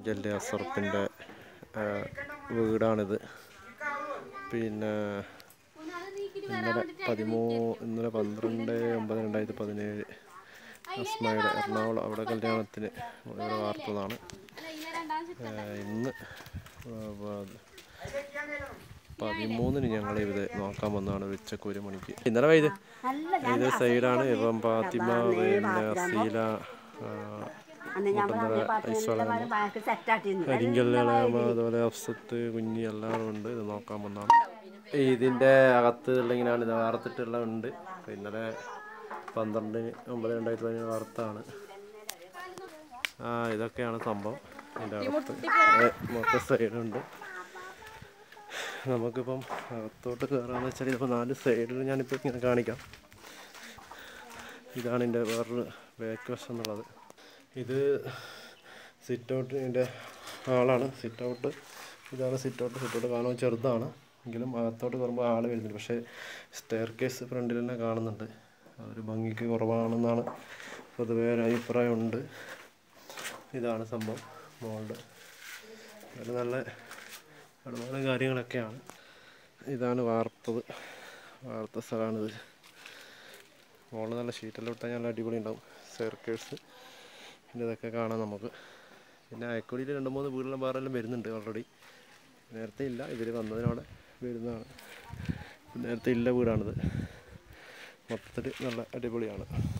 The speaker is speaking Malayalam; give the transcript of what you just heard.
ജല്ലെ അസറപ്പിൻ്റെ വീടാണിത് പിന്നെ ഇന്നലെ പതിമൂ ഇന്നലെ പന്ത്രണ്ട് ഒമ്പത് രണ്ടായിരത്തി പതിനേഴ് അസ്മയുടെ എറണാകുളം അവിടെ കല്യാണത്തിന് ഇവിടെ വാർത്തതാണ് ഏഹ് ഇന്ന് ആ, പ- പതിമൂന്നിന് ഞങ്ങൾ ഇത് നോക്കാൻ വന്നതാണ് ഉച്ചക്ക് ഒരു മണിക്ക് ഇന്നലെ വൈത് ഇത് സൈഡാണ് ഇപ്പം ഫാത്തിമ പിന്നെ സീല ആ, അന്ന് ഞാൻ മുട്ടന്തറ ഐസ്വള സെറ്റാട്ടിരുന്നു കരിങ്കല്ലേളാമ അതുപോലെ അഫ്സത്ത് കുഞ്ഞി എല്ലാവരും ഉണ്ട് ഇത് നോക്കാൻ വന്നതാണ് ഇതിൻ്റെ അകത്ത് ഇങ്ങനെയാണ് ഇത് വാർത്തിട്ടുള്ള ഉണ്ട് ഇന്നലെ പന്ത്രണ്ടിന് ഒമ്പത് രണ്ടായിരത്തി പതിനേഴ് വാർത്താണ് ആ ഇതൊക്കെയാണ് സംഭവം ഇതിൻ്റെ അകത്ത് ഏ, മൊത്തം സൈഡുണ്ട് നമുക്കിപ്പം അകത്തോട്ട് കയറാന്ന് വെച്ചാൽ ഇതിപ്പോൾ നാല് സൈഡിൽ ഞാനിപ്പോൾ ഇങ്ങനെ കാണിക്കാം ഇതാണ് എൻ്റെ വേറൊരു ബാക്ക് വശം എന്നുള്ളത് ഇത് സിറ്റ് ഔട്ടിൻ്റെ ആളാണ് സിറ്റ് ഔട്ട് ഇതാണ് സിറ്റ് ഔട്ട് സിറ്റ് ഔട്ട് കാണാൻ ചെറുതാണ് എങ്കിലും അകത്തോട്ട് കയറുമ്പോൾ ആൾ വരുന്നുണ്ട് പക്ഷേ സ്റ്റെയർ കേസ് ഫ്രണ്ടിൽ തന്നെ കാണുന്നുണ്ട് അതൊരു ഭംഗിക്ക് കുറവാണെന്നാണ് പൊതുവേ ഒരു അഭിപ്രായമുണ്ട് ഇതാണ് സംഭവം മോളുടെ അത് നല്ല ഒരുപാട് കാര്യങ്ങളൊക്കെയാണ് ഇതാണ് വാർത്തത് വാർത്ത സ്ഥലമാണിത് മോള് നല്ല ഷീറ്റെല്ലാം ഇട്ടാൽ നല്ല അടിപൊളി ഉണ്ടാവും സർക്കേഴ്സ് പിന്നെ ഇതൊക്കെ കാണാം നമുക്ക് പിന്നെ അയക്കുടിയിൽ രണ്ട് മൂന്ന് വീടുകളും വേറെല്ലാം വരുന്നുണ്ട് ഓൾറെഡി നേരത്തെ ഇല്ല ഇവർ വന്നതിനോടെ വരുന്നതാണ് നേരത്തെ ഇല്ല വീടാണിത് മൊത്തത്തിൽ നല്ല അടിപൊളിയാണ്